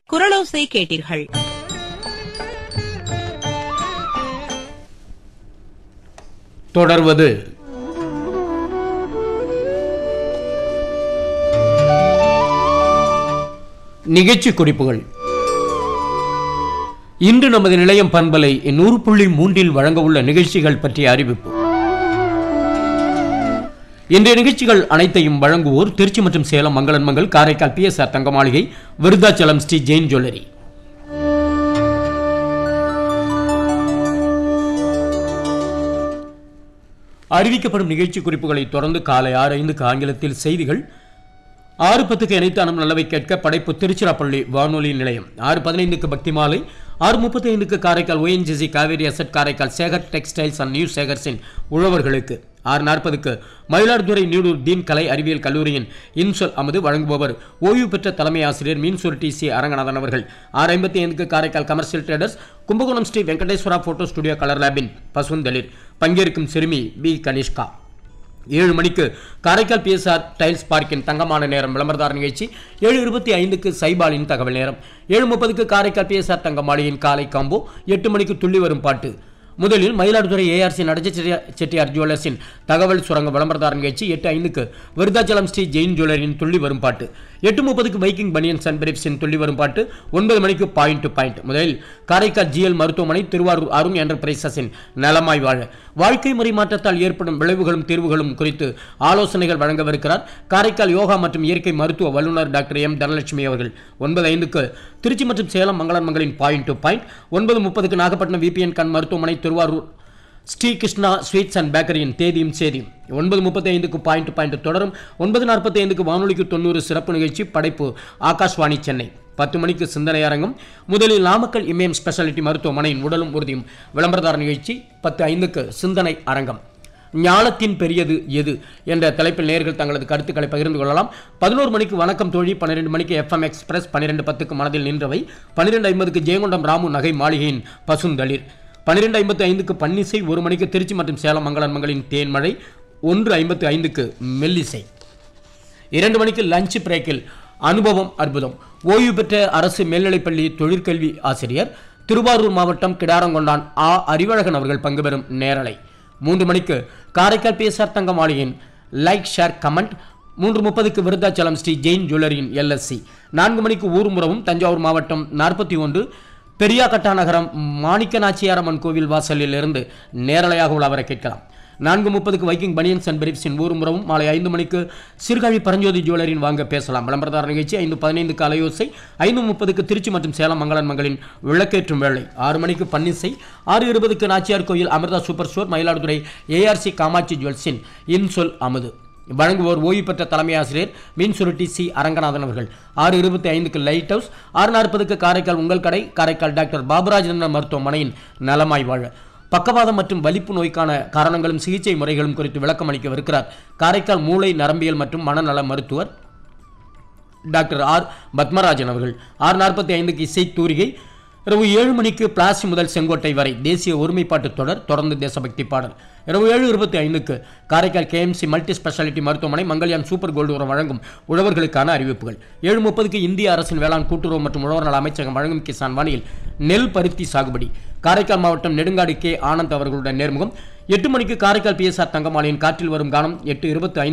குரலோசை கேட்டீர்கள் தொடர்வது நிகழ்ச்சி குறிப்புகள் இன்று நமது நிலையம் பண்பலை நூறு புள்ளி மூன்றில் வழங்க உள்ள நிகழ்ச்சிகள் பற்றிய அறிவிப்பு இன்றைய நிகழ்ச்சிகள் அனைத்தையும் வழங்குவோர் திருச்சி மற்றும் சேலம் மங்களன் Mangal Karaikal P S R Thanga Maligai Virudhachalam Sri Jain jewellery அறிவிக்கப்படும் நிகழ்ச்சி குறிப்புகளை தொடர்ந்து காலை ஆறு ஐந்துக்கு ஆங்கிலத்தில் செய்திகள் ஆறு பத்துக்கு இணைத்து அனம் நல்லவை கேட்க படைப்பு திருச்சிராப்பள்ளி வானொலி நிலையம் ஆறு பதினைந்துக்கு பக்தி மாலை ஆறு முப்பத்தி ஐந்துக்கு Karaikal ONGC Cauvery asset Karaikal Sekar textiles and new சேகர்ஸின் உழவர்களுக்கு ஆறு நாற்பதுக்கு மயிலாடுதுறை நீடூர் தீன் கலை அறிவியல் கல்லூரியின் இன்சொல் அமது வழங்குபவர் ஓய்வு பெற்ற தலைமை ஆசிரியர் மீன்சூர் டி சி அரங்கநாதன் அவர்கள் ஆறு ஐம்பத்தி ஐந்துக்கு Karaikal commercial traders Kumbakonam Sri Venkateswara photo studio colour லேபின் பசுந்தளிர் பங்கேற்கும் சிறுமி பி கனிஷ்கா ஏழு மணிக்கு காரைக்கால் பிஎஸ்ஆர் டைல்ஸ் பார்க்கின் தங்கமான நேரம் விளம்பரதார நிகழ்ச்சி ஏழு இருபத்தி ஐந்துக்கு சைபாலின் தகவல் நேரம் ஏழு முப்பதுக்கு காரைக்கால் பிஎஸ்ஆர் தங்கமாளியின் காலை காம்போ எட்டு மணிக்கு துள்ளி வரும் பாட்டு முதலில் மயிலாடுதுறை ஏஆர்சி நடஜ செட்டியார் செட்டியார் ஜுவல்லர்ஸின் தகவல் சுரங்க விளம்பரதார நிகழ்ச்சி எட்டு ஐந்துக்கு விருத்தாச்சலம் ஸ்ரீ ஜெயின் ஜுவல்லரின் துள்ளி வரும் பாட்டு எட்டு முப்பதுக்கு வைக்கிங் பனியன் சன் பிரீப்ஸின் துள்ளி வரும் பாட்டு ஒன்பது மணிக்கு பாயிண்ட் டு பாயிண்ட் முதலில் காரைக்கால் ஜிஎல் மருத்துவமனை திருவாரூர் அருண் என்டர்பிரைசஸின் நலமாய் வாழ வாழ்க்கை முறை மாற்றத்தால் ஏற்படும் விளைவுகளும் தீர்வுகளும் குறித்து ஆலோசனைகள் வழங்கவிருக்கிறார் காரைக்கால் யோகா மற்றும் இயற்கை மருத்துவ வல்லுநர் டாக்டர் எம் தனலட்சுமி அவர்கள் ஒன்பது ஐந்துக்கு திருச்சி மற்றும் சேலம் மங்களன் மங்களின் பாயிண்ட் டு பாயிண்ட் ஒன்பது முப்பதுக்கு நாகப்பட்டினம் விபிஎன் கண் மருத்துவமனை திருவாரூர் ஸ்ரீ கிருஷ்ணா ஸ்வீட்ஸ் அண்ட் பேக்கரியின் தேதியும் சேதியும் ஒன்பது முப்பத்தி ஐந்துக்கு பாயிண்ட் பாயிண்ட் தொடரும் ஒன்பது நாற்பத்தி ஐந்துக்கு வானொலிக்கு தொண்ணூறு சிறப்பு நிகழ்ச்சி படைப்பு ஆகாஷ்வாணி சென்னை பத்து மணிக்கு சிந்தனை அரங்கம் முதலில் நாமக்கல் இமயம் ஸ்பெஷாலிட்டி மருத்துவமனையின் உடலும் உறுதியும் விளம்பரதார நிகழ்ச்சி பத்து ஐந்துக்கு சிந்தனை அரங்கம் ஞானத்தின் பெரியது எது என்ற தலைப்பில் நேர்கள் தங்களது கருத்துக்களை பகிர்ந்து கொள்ளலாம் பதினோரு மணிக்கு வணக்கம் தோழி பன்னிரெண்டு மணிக்கு எஃப்எம் எக்ஸ்பிரஸ் பன்னிரெண்டு பத்துக்கு மனதில் நின்றவை பன்னிரெண்டு ஐம்பதுக்கு ஜெயங்கொண்டம் ராமு நகை மாளிகையின் பசுந்தளிர் பன்னிரெண்டு ஐம்பத்தி ஐந்துக்கு பன்னிசை ஒரு மணிக்கு திருச்சி மற்றும் சேலம் மங்களன் மங்களின் தேன்மழை ஒன்று ஐம்பத்து ஐந்துக்கு மெல்லிசை இரண்டு மணிக்கு லஞ்ச் பிரேக்கில் அனுபவம் அற்புதம் ஓய்வு பெற்ற அரசு மேல்நிலைப்பள்ளி தொழிற்கல்வி ஆசிரியர் திருவாரூர் மாவட்டம் கிடாரங்கொண்டான் ஆ அறிவழகன் அவர்கள் பங்கு பெறும் நேரலை மூன்று மணிக்கு காரைக்கால் பேசார் தங்க மாளிகையின் லைக் ஷேர் கமெண்ட் மூன்று முப்பதுக்கு விருத்தாச்சலம் ஸ்ரீ ஜெயின் ஜுவல்லரியின் எல்எஸ்சி நான்கு மணிக்கு ஊர்முறவும் தஞ்சாவூர் மாவட்டம் நாற்பத்தி ஒன்று பெரியாக்கட்டா நகரம் மாணிக்க நாச்சியாரம்மன் கோவில் வாசலில் இருந்து நேரலையாக உள்ளவரை கேட்கலாம் நான்கு முப்பதுக்கு வைக்கிங் பனியன்ஸ் அண்ட் பிரிப்ஸின் ஊர்முறவும் மாலை ஐந்து மணிக்கு சீர்காழி பரஞ்சோதி ஜுவல்லரின் வாங்க பேசலாம் விளம்பரதார நிகழ்ச்சி ஐந்து பதினைந்துக்கு அலையோசை ஐந்து முப்பதுக்கு திருச்சி மற்றும் சேலம் மங்களன் மங்களின் விளக்கேற்றும் வேளை ஆறு மணிக்கு பன்னிசை ஆறு இருபதுக்கு Nachiyar Koil Amirtha super store Mayiladuthurai ARC Kamatchi ஜுவல்ஸின் இன்சொல் அமுது வழங்குவோர் ஓய்வு பெற்ற தலைமை ஆசிரியர் மீன்சுருட்டி சி அரங்கநாதன் அவர்கள் ஆறு இருபத்தி ஐந்துக்கு லைட் ஹவுஸ் ஆறு நாற்பதுக்கு காரைக்கால் உங்கள் கடை காரைக்கால் டாக்டர் பாபுராஜ் மருத்துவமனையின் நலமாய் வாழ பக்கவாதம் மற்றும் வலிப்பு நோய்க்கான காரணங்களும் சிகிச்சை முறைகளும் குறித்து விளக்கம் அளிக்கவிருக்கிறார் காரைக்கால் மூளை நரம்பியல் மற்றும் மனநல மருத்துவர் டாக்டர் ஆர் பத்மராஜன் அவர்கள் ஆறு நாற்பத்தி ஐந்துக்கு இசை தூரிகை இரவு ஏழு மணிக்கு பிளாசி முதல் செங்கோட்டை வரை தேசிய ஒருமைப்பாட்டு தொடர் தொடர்ந்து தேசபக்தி பாடல் இரவு ஏழு இருபத்தி ஐந்துக்கு காரைக்கால் கேஎம்சி மல்டி ஸ்பெஷாலிட்டி மருத்துவமனை மங்கள்யான் சூப்பர் கோல்டு உரம் வழங்கும் உழவர்களுக்கான அறிவிப்புகள் ஏழு முப்பதுக்கு இந்திய அரசின் வேளாண் கூட்டுறவு மற்றும் உழவர் நல அமைச்சகம் வழங்கும் கிசான் வானியில் நெல் பருத்தி சாகுபடி காரைக்கால் மாவட்டம் நெடுங்காடு கே ஆனந்த் அவர்களுடன் நேர்முகம் எட்டு மணிக்கு காரைக்கால் பிஎஸ்ஆர் தங்கமாலையின் காற்றில் வரும் கானம் எட்டு இருபத்தி ஐந்து